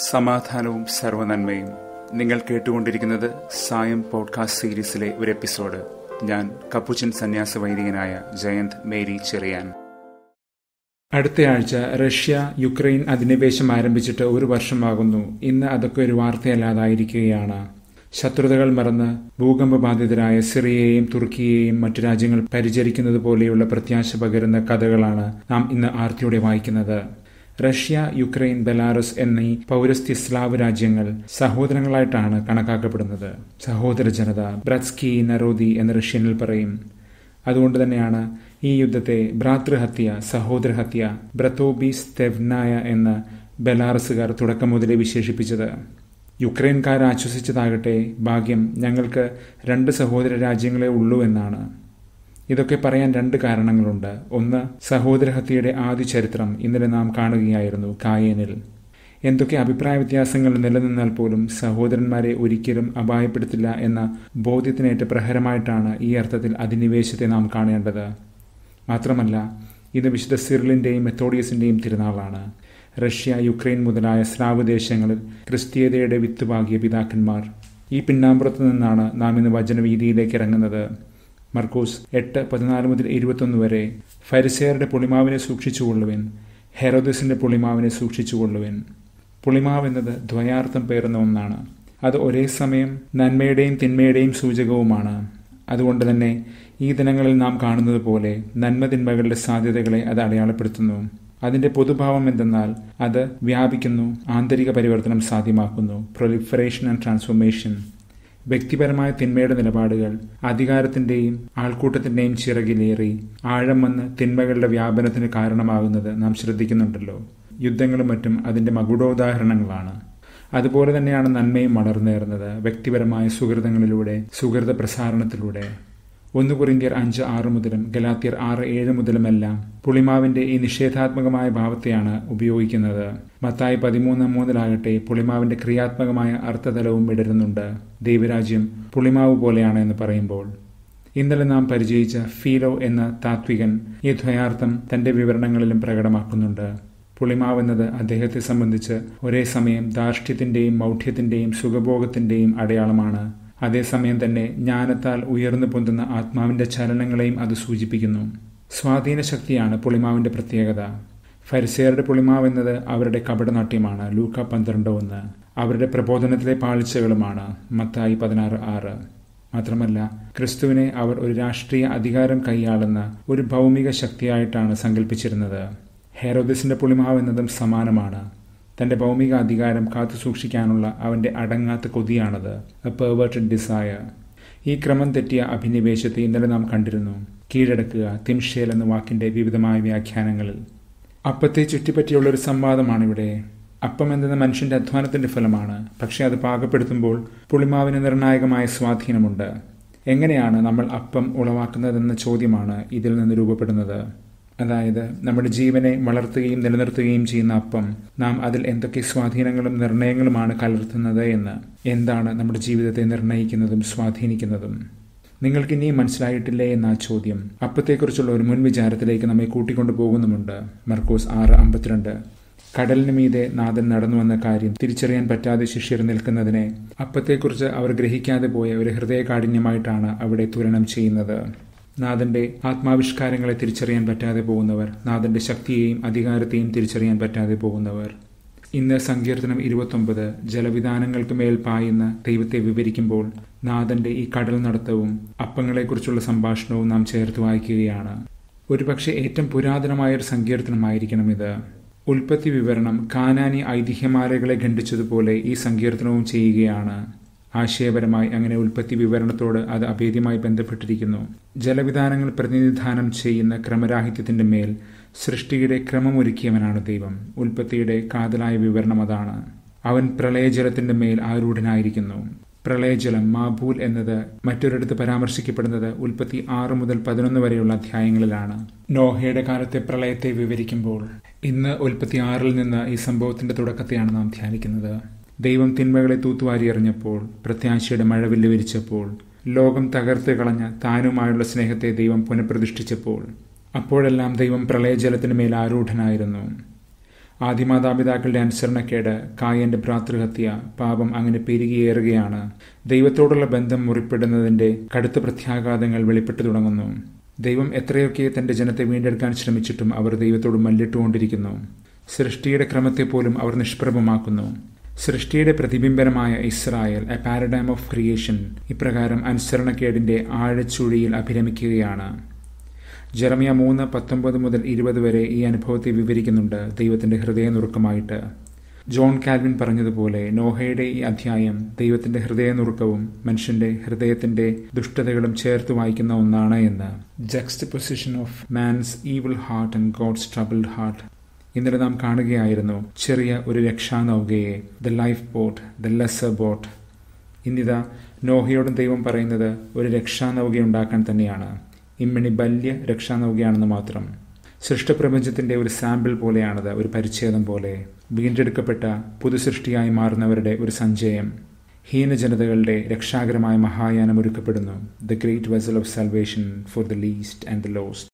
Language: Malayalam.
സമാധാനവും സർവനന്മയും നിങ്ങൾ കേട്ടുകൊണ്ടിരിക്കുന്നത് സായം പോഡ്കാസ്റ്റ് സീരീസിലെ ഒരു എപ്പിസോഡ് ഞാൻ കപ്പുച്ചൻ സന്യാസ വൈദികനായ ജയന്ത് മേരി ചെറിയാൻ അടുത്തയാഴ്ച റഷ്യ യുക്രൈൻ അധിനിവേശം ആരംഭിച്ചിട്ട് ഒരു വർഷമാകുന്നു ഇന്ന് അതൊക്കെ ഒരു വാർത്തയല്ലാതായിരിക്കുകയാണ് ശത്രുതകൾ മറന്ന് ഭൂകമ്പബാധിതരായ സിറിയയെയും തുർക്കിയെയും മറ്റു രാജ്യങ്ങൾ പരിചരിക്കുന്നത് പോലെയുള്ള പ്രത്യാശ പകരുന്ന കഥകളാണ് നാം ഇന്ന് ആർത്തിയോടെ വായിക്കുന്നത് റഷ്യ യുക്രൈൻ ബെലാറസ് എന്നീ പൗരസ്ത്യ സ്ലാവ് രാജ്യങ്ങൾ സഹോദരങ്ങളായിട്ടാണ് കണക്കാക്കപ്പെടുന്നത് സഹോദര ജനത ബ്രത്സ്കി നരോദി എന്ന് റഷ്യനിൽ പറയും അതുകൊണ്ട് തന്നെയാണ് ഈ യുദ്ധത്തെ ഭ്രാതൃഹത്യ സഹോദരഹത്യ ബ്രത്തോബീസ് തെവ്നായ എന്ന് ബെലാറസുകാർ തുടക്കം മുതലേ വിശേഷിപ്പിച്ചത് യുക്രൈൻകാർ ആശ്വസിച്ചതാകട്ടെ ഭാഗ്യം ഞങ്ങൾക്ക് രണ്ട് സഹോദര രാജ്യങ്ങളെ ഉള്ളൂ എന്നാണ് ഇതൊക്കെ പറയാൻ രണ്ട് കാരണങ്ങളുണ്ട് ഒന്ന് സഹോദരഹത്യയുടെ ആദ്യ ചരിത്രം ഇന്നലെ നാം കാണുകയായിരുന്നു കായേനിൽ എന്തൊക്കെ അഭിപ്രായ വ്യത്യാസങ്ങൾ നിലനിന്നാൽ പോലും സഹോദരന്മാരെ ഒരിക്കലും അപായപ്പെടുത്തില്ല എന്ന ബോധ്യത്തിനേറ്റ പ്രഹരമായിട്ടാണ് ഈ അർത്ഥത്തിൽ അധിനിവേശത്തെ നാം കാണേണ്ടത് മാത്രമല്ല ഇത് വിശുദ്ധ സിറിലിന്റെയും മെത്തോഡിയസിന്റെയും തിരുനാളാണ് റഷ്യ യുക്രൈൻ മുതലായ സ്ലാവ് ദേശങ്ങളിൽ ക്രിസ്തീയതയുടെ വിത്തുപാകിയ പിതാക്കന്മാർ ഈ പിന്നാമ്പുറത്തു നിന്നാണ് നാം ഇന്ന് വചനവീതിയിലേക്ക് ഇറങ്ങുന്നത് മർക്കോസ് എട്ട് പതിനാല് മുതൽ ഇരുപത്തൊന്ന് വരെ ഫരിസേയറുടെ പുളിമാവിനെ സൂക്ഷിച്ചുകൊള്ളുവിൻ ഹെറോദസിന്റെ പുളിമാവിനെ സൂക്ഷിച്ചുകൊള്ളുവിൻ പുളിമാവ് എന്നത് ദ്വയാർത്ഥം പേറുന്ന ഒന്നാണ് അത് ഒരേ സമയം നന്മയുടെയും തിന്മയുടെയും സൂചകവുമാണ് അതുകൊണ്ട് തന്നെ ഈ ദിനങ്ങളിൽ നാം കാണുന്നത് പോലെ നന്മ തിന്മകളുടെ സാധ്യതകളെ അത് അടയാളപ്പെടുത്തുന്നു അതിന്റെ പൊതുഭാവം എന്തെന്നാൽ അത് വ്യാപിക്കുന്നു ആന്തരിക പരിവർത്തനം സാധ്യമാക്കുന്നു പ്രൊലിഫറേഷൻ ആൻഡ് ട്രാൻസ്ഫോർമേഷൻ വ്യക്തിപരമായ തിന്മയുടെ നിലപാടുകൾ അധികാരത്തിന്റെയും ആൾക്കൂട്ടത്തിന്റെയും ചിറകിലേറി ആഴം വന്ന് തിന്മകളുടെ വ്യാപനത്തിന് കാരണമാകുന്നത് നാം ശ്രദ്ധിക്കുന്നുണ്ടല്ലോ യുദ്ധങ്ങളും മറ്റും അതിന്റെ മകുടോദാഹരണങ്ങളാണ് അതുപോലെ തന്നെയാണ് നന്മയും വളർന്നേറുന്നത് വ്യക്തിപരമായ സുഹൃതങ്ങളിലൂടെ സുഹൃത പ്രസാരണത്തിലൂടെ ഒന്ന് കുറിന്ത്യർ അഞ്ച് ആറ് മുതലും ഗലാത്തിയർ ആറ് ഏഴ് മുതലുമെല്ലാം പുളിമാവിന്റെ ഈ നിഷേധാത്മകമായ ഭാവത്തെയാണ് ഉപയോഗിക്കുന്നത് മത്തായി പതിമൂന്ന് മൂന്നിലാകട്ടെ പുളിമാവിന്റെ ക്രിയാത്മകമായ അർത്ഥതലവും വിടരുന്നുണ്ട് ദൈവരാജ്യം പുളിമാവ് പോലെയാണ് എന്ന് പറയുമ്പോൾ ഇന്നലെ നാം പരിചയിച്ച ഫീലോ എന്ന താത്വികൻ ഈ ദ്വയാർത്ഥം തന്റെ വിവരണങ്ങളിലും പ്രകടമാക്കുന്നുണ്ട് പുളിമാവ് എന്നത് അദ്ദേഹത്തെ സംബന്ധിച്ച് ഒരേ സമയം ധാർഷ്ട്യത്തിന്റെയും മൗഢ്യത്തിന്റെയും സുഖഭോഗത്തിന്റെയും അടയാളമാണ് അതേസമയം തന്നെ ജ്ഞാനത്താൽ ഉയർന്നു പൊന്തുന്ന ആത്മാവിന്റെ ചലനങ്ങളെയും അത് സൂചിപ്പിക്കുന്നു സ്വാധീന ശക്തിയാണ് പുളിമാവിന്റെ പ്രത്യേകത ഫരിസേറുടെ പുളിമാവ് എന്നത് അവരുടെ കപടനാട്യമാണ് ലൂക്ക പന്ത്രണ്ട് ഒന്ന് അവരുടെ പ്രബോധനത്തിലെ പാളിച്ചകളുമാണ് മത്തായി പതിനാറ് ആറ് മാത്രമല്ല ക്രിസ്തുവിനെ അവർ ഒരു രാഷ്ട്രീയ അധികാരം കൈയാളുന്ന ഒരു ഭൗമിക ശക്തിയായിട്ടാണ് സങ്കല്പിച്ചിരുന്നത് ഹെറോദിസിന്റെ പുളിമാവ് എന്നതും സമാനമാണ് തന്റെ ഭൗമിക അധികാരം കാത്തുസൂക്ഷിക്കാനുള്ള അവന്റെ അടങ്ങാത്ത കൊതിയാണത് എ പെർവേർട്ടഡ് ഡിസയർ ഈ ക്രമം തെറ്റിയ അഭിനിവേശത്തെ ഇന്നലെ നാം കണ്ടിരുന്നു കീഴടക്കുക തിംഷേൽ എന്ന വാക്കിന്റെ വിവിധമായ വ്യാഖ്യാനങ്ങളിൽ അപ്പത്തെ ചുറ്റിപ്പറ്റിയുള്ള ഒരു സംവാദമാണിവിടെ അപ്പം എന്നത് മനുഷ്യന്റെ അധ്വാനത്തിന്റെ ഫലമാണ് പക്ഷെ അത് പാകപ്പെടുത്തുമ്പോൾ പുളിമാവിന് നിർണായകമായ സ്വാധീനമുണ്ട് എങ്ങനെയാണ് നമ്മൾ അപ്പം ഉളവാക്കുന്നതെന്ന ചോദ്യമാണ് ഇതിൽ നിന്ന് രൂപപ്പെടുന്നത് അതായത് നമ്മുടെ ജീവനെ വളർത്തുകയും നിലനിർത്തുകയും ചെയ്യുന്ന അപ്പം നാം അതിൽ എന്തൊക്കെ സ്വാധീനങ്ങളും നിർണയങ്ങളുമാണ് കലർത്തുന്നത് എന്ന് എന്താണ് നമ്മുടെ ജീവിതത്തെ നിർണയിക്കുന്നതും സ്വാധീനിക്കുന്നതും നിങ്ങൾക്ക് ഇനിയും മനസ്സിലായിട്ടില്ലേ എന്ന ആ ചോദ്യം അപ്പത്തെക്കുറിച്ചുള്ള ഒരു മുൻ വിചാരത്തിലേക്ക് നമ്മെ കൂട്ടിക്കൊണ്ടു പോകുന്നുമുണ്ട് മർക്കോസ് ആറ് അമ്പത്തിരണ്ട് കടലിന് മീതെ നാഥൻ നടന്നുവെന്ന കാര്യം തിരിച്ചറിയാൻ പറ്റാതെ ശിഷ്യർ നിൽക്കുന്നതിനെ അപ്പത്തെക്കുറിച്ച് അവർ ഗ്രഹിക്കാതെ പോയ ഒരു ഹൃദയകാഠിന്യമായിട്ടാണ് അവിടെ തുലനം ചെയ്യുന്നത് നാഥന്റെ ആത്മാവിഷ്കാരങ്ങളെ തിരിച്ചറിയാൻ പറ്റാതെ പോകുന്നവർ നാഥന്റെ ശക്തിയെയും അധികാരത്തെയും തിരിച്ചറിയാൻ പറ്റാതെ പോകുന്നവർ ഇന്ന് സങ്കീർത്തനം ഇരുപത്തൊമ്പത് ജലവിധാനങ്ങൾക്ക് മേൽ പായുന്ന ദൈവത്തെ വിവരിക്കുമ്പോൾ നാഥന്റെ ഈ കടൽ നടത്തവും അപ്പങ്ങളെക്കുറിച്ചുള്ള സംഭാഷണവും നാം ചേർത്ത് വായിക്കുകയാണ് ഒരുപക്ഷെ ഏറ്റവും പുരാതനമായ ഒരു സങ്കീർത്തനമായിരിക്കണം ഇത് ഉൽപ്പത്തി വിവരണം കാനാനി ഐതിഹ്യമാലകളെ ഖണ്ഡിച്ചതുപോലെ ഈ സങ്കീർത്തനവും ചെയ്യുകയാണ് ആശയപരമായി അങ്ങനെ ഉൽപ്പത്തി വിവരണത്തോട് അത് അഭേദ്യമായി ബന്ധപ്പെട്ടിരിക്കുന്നു ജലവിധാനങ്ങൾ പ്രതിനിധാനം ചെയ്യുന്ന ക്രമരാഹിത്യത്തിന്റെ മേൽ സൃഷ്ടിയുടെ ക്രമമൊരുക്കിയവനാണ് ദൈവം ഉൽപ്പത്തിയുടെ കാതലായ വിവരണം അതാണ് അവൻ പ്രളയജലത്തിന്റെ മേൽ ആരൂഢനായിരിക്കുന്നു പ്രളയജലം മാബൂൽ എന്നത് മറ്റൊരിടത്ത് പരാമർശിക്കപ്പെടുന്നത് ഉൽപ്പത്തി ആറ് മുതൽ പതിനൊന്ന് വരെയുള്ള അധ്യായങ്ങളിലാണ് നോഹയുടെ കാലത്തെ പ്രളയത്തെ വിവരിക്കുമ്പോൾ ഇന്ന് ഉൽപ്പത്തി ആറിൽ നിന്ന് ഈ സംഭവത്തിന്റെ തുടക്കത്തെയാണ് നാം ധ്യാനിക്കുന്നത് ദൈവം തിന്മകളെ തൂത്തുവാരി എറിഞ്ഞപ്പോൾ പ്രത്യാശയുടെ മഴവില്ല് വിരിച്ചപ്പോൾ ലോകം തകർത്ത് കളഞ്ഞ താനുമായുള്ള സ്നേഹത്തെ ദൈവം പുനഃപ്രതിഷ്ഠിച്ചപ്പോൾ അപ്പോഴെല്ലാം ദൈവം പ്രളയജലത്തിന് മേൽ ആരൂഢനായിരുന്നു ആദിമാതാപിതാക്കളുടെ അനുസരണക്കേട് കായന്റെ ഭ്രാതൃഹത്യ പാപം അങ്ങനെ പെരുകിയേറുകയാണ് ദൈവത്തോടുള്ള ബന്ധം മുറിപ്പെടുന്നതിന്റെ കടുത്ത പ്രത്യാഘാതങ്ങൾ വെളിപ്പെട്ടു തുടങ്ങുന്നു ദൈവം എത്രയൊക്കെ തന്റെ ജനത്തെ വീണ്ടെടുക്കാൻ ശ്രമിച്ചിട്ടും അവർ ദൈവത്തോട് മല്ലിട്ടുകൊണ്ടിരിക്കുന്നു സൃഷ്ടിയുടെ ക്രമത്തെ പോലും അവർ നിഷ്പ്രഭമാക്കുന്നു സൃഷ്ടിയുടെ പ്രതിബിംബരമായ Israel a paradigm of creation ഇപ്രകാരം അനുസരണക്കേടിന്റെ ആഴച്ചുഴിയിൽ അഭിരമിക്കുകയാണ് ജെറമിയ മൂന്ന് പത്തൊമ്പത് മുതൽ ഇരുപത് വരെ ഈ അനുഭവത്തെ വിവരിക്കുന്നുണ്ട് ദൈവത്തിന്റെ ഹൃദയനുറുക്കമായിട്ട് ജോൺ കാൽവിൻ പറഞ്ഞതുപോലെ നോഹയുടെ ഈ അധ്യായം ദൈവത്തിന്റെ ഹൃദയനുറുക്കവും മനുഷ്യന്റെ ഹൃദയത്തിന്റെ ദുഷ്ടതകളും ചേർത്ത് വായിക്കുന്ന ഒന്നാണ് എന്ന് juxtaposition of man's evil heart and God's troubled heart ഇന്നലെ നാം കാണുകയായിരുന്നു ചെറിയ ഒരു രക്ഷാനൗകയെ the life boat the lesser boat ഇന്നിതാ നോഹയോടും ദൈവം പറയുന്നത് ഒരു രക്ഷാനൗക ഉണ്ടാക്കാൻ തന്നെയാണ് ഇമ്മിണി ബല്യ രക്ഷാനൗകയാണെന്ന് മാത്രം സൃഷ്ടപ്രപഞ്ചത്തിന്റെ ഒരു സാമ്പിൾ പോലെയാണത് ഒരു പരിച്ഛേദം പോലെ വീണ്ടെടുക്കപ്പെട്ട പുതുസൃഷ്ടിയായി മാറുന്നവരുടെ ഒരു സഞ്ചയം ഹീനജനതകളുടെ രക്ഷാകരമായ മഹായാനം ഒരുക്കപ്പെടുന്നു the great vessel of salvation for the least and the lost